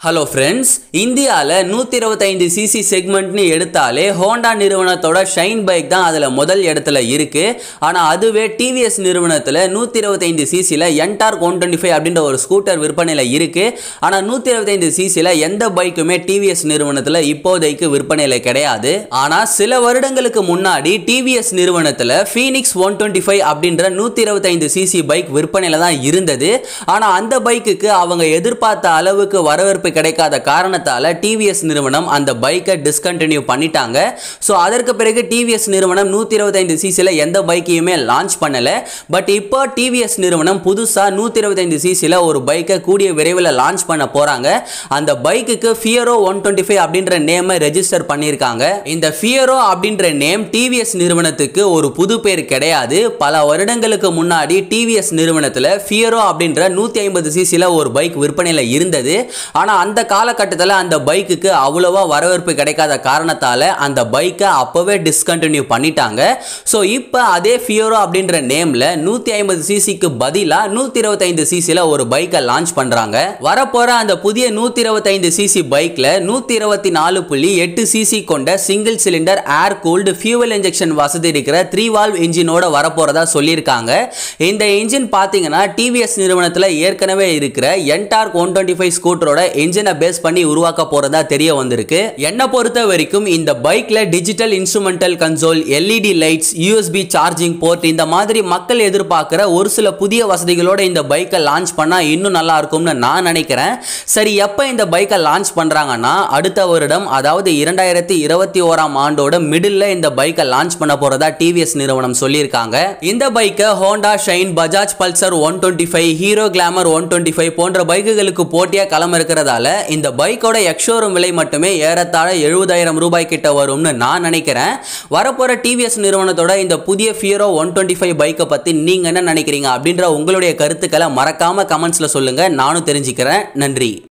hello friends இந்தியாவில் நூற்றி இருபத்தைந்து சிசி செக்மெண்ட்னு எடுத்தாலே ஹோண்டா நிறுவனத்தோட ஷைன் பைக் தான் அதில் முதல் இடத்துல இருக்குது ஆனால் அதுவே டிவிஎஸ் நிறுவனத்தில் நூற்றி இருபத்தைந்து சிசியில் என்டார்க் ஒன் டுவெண்ட்டி ஃபைவ் அப்படின்ற ஒரு ஸ்கூட்டர் விற்பனையில் இருக்குது ஆனால் நூற்றி இருபத்தைந்து சிசியில் எந்த பைக்குமே டிவிஎஸ் நிறுவனத்தில் இப்போதைக்கு விற்பனையில் கிடையாது ஆனால் சில வருடங்களுக்கு முன்னாடி டிவிஎஸ் நிறுவனத்தில் ஃபீனிக்ஸ் ஒன் டுவெண்ட்டி ஃபைவ் அப்படின்ற நூற்றி இருபத்தைந்து சிசி பைக் விற்பனையில் தான் இருந்தது ஆனால் அந்த பைக்குக்கு அவங்க எதிர்பார்த்த அளவுக்கு வரவேற்பு கிடைக்காத காரணத்தால் டிவிஎஸ் நிறுவனம் அந்த பைக்கை டிஸ்கண்டினியூ பண்ணிட்டாங்க ஸோ அதற்கு பிறகு டிவிஎஸ் நிறுவனம் நூற்றி இருபத்தைந்து சிசியில் எந்த பைக்கையுமே லான்ச் பண்ணலை பட் இப்போ டிவிஎஸ் நிறுவனம் புதுசாக நூற்றி இருபத்தைந்து சிசியில் ஒரு பைக்கை கூடிய விரைவில் லான்ச் பண்ண போகிறாங்க அந்த பைக்குக்கு ஃபியரோ ஒன் டுவெண்ட்டி ஃபைவ் அப்படின்ற நேமை ரெஜிஸ்டர் பண்ணியிருக்காங்க இந்த ஃபியரோ அப்படின்ற நேம் டிவிஎஸ் நிறுவனத்துக்கு ஒரு புது பேர் கிடையாது பல வருடங்களுக்கு முன்னாடி டிவிஎஸ் நிறுவனத்தில் ஃபியரோ அப்படின்ற நூற்றி ஐம்பது சிசியில் ஒரு பைக் விற்பனையில் இருந்தது ஆனால் அந்த காலகட்டத்தில் அந்த பைக்குக்கு அவ்வளோவா வரவேற்பு கிடைக்காத காரணத்தால் அந்த பைக்கை அப்போவே டிஸ்கண்டினியூ பண்ணிட்டாங்க ஸோ இப்போ அதே ஃபியோரோ அப்படின்ற நேமில் நூற்றி ஐம்பது சிசிக்கு பதிலாக நூற்றி இருபத்தைந்து சிசியில் ஒரு பைக்கை லான்ச் பண்ணுறாங்க வரப்போகிற அந்த புதிய நூற்றி இருபத்தைந்து சிசி பைக்கில் நூற்றி இருபத்தி நாலு புள்ளி எட்டு சிசி கொண்ட single cylinder air cooled fuel injection வசதி இருக்கிற த்ரீ வால்வ் இன்ஜினோட வரப்போகிறதா சொல்லியிருக்காங்க இந்த இன்ஜின் பார்த்தீங்கன்னா டிவிஎஸ் நிறுவனத்தில் ஏற்கனவே இருக்கிற என்டார்க் ஒன் டுவெண்ட்டி ஃபைவ் ஸ்கூட்டரோட இன்ஜினை பேஸ் பண்ணி உருவாக்க போறதா தெரிய வந்திருக்கு என்னை பொறுத்த வரைக்கும் இந்த பைக்ல digital instrumental console LED lights USB charging port இந்த மாதிரி மக்கள் எதிர்பார்க்குற ஒரு சில புதிய வசதிகளோட இந்த பைக்கை லான்ச் பண்ணா இன்னும் நல்லா இருக்கும்னு நான் நினைக்கிறேன் சரி எப்போ இந்த பைக்கை லான்ச் பண்றாங்கன்னா அடுத்த வருடம் அதாவது இரண்டாயிரத்தி இருபத்தி ஓராம் ஆண்டோட மிடில் இந்த பைக்கை லான்ச் பண்ண போறதா டிவிஎஸ் நிறுவனம் சொல்லியிருக்காங்க இந்த பைக்கை Honda Shine Bajaj Pulsar one twenty five Hero Glamour one twenty five போன்ற பைக்குகளுக்கு போட்டியாக களம் இருக்கிறதால இந்த பைக்கோட எக்ஷோரூம் விலை மட்டுமே ஏறத்தாழ எழுபதாயிரம் ரூபாய் கிட்ட வரும்னு நான் நினைக்கிறேன் வரப்போகிற டிவிஎஸ் நிறுவனத்தோட இந்த புதிய ஃபியரோ ஒன் டுவெண்ட்டி ஃபைவ் பைக்கை பற்றி நீங்கள் என்ன நினைக்கிறீங்க அப்படின்ற உங்களுடைய கருத்துக்களை மறக்காமல் கமெண்ட்ஸில் சொல்லுங்கள் நானும் தெரிஞ்சுக்கிறேன் நன்றி